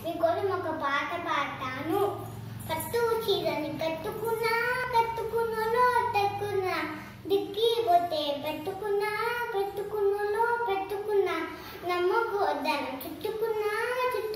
మీకోసం ఒక పాట పాడతాను పట్టు చీరని కట్టుకున్నా కట్టుకున్నలో పెట్టుకున్నా దిక్కి పోతే పెట్టుకున్నా పెట్టుకున్నలో పెట్టుకున్నా నమ్మకు వద్దన చుట్టుకున్నా చుట్టు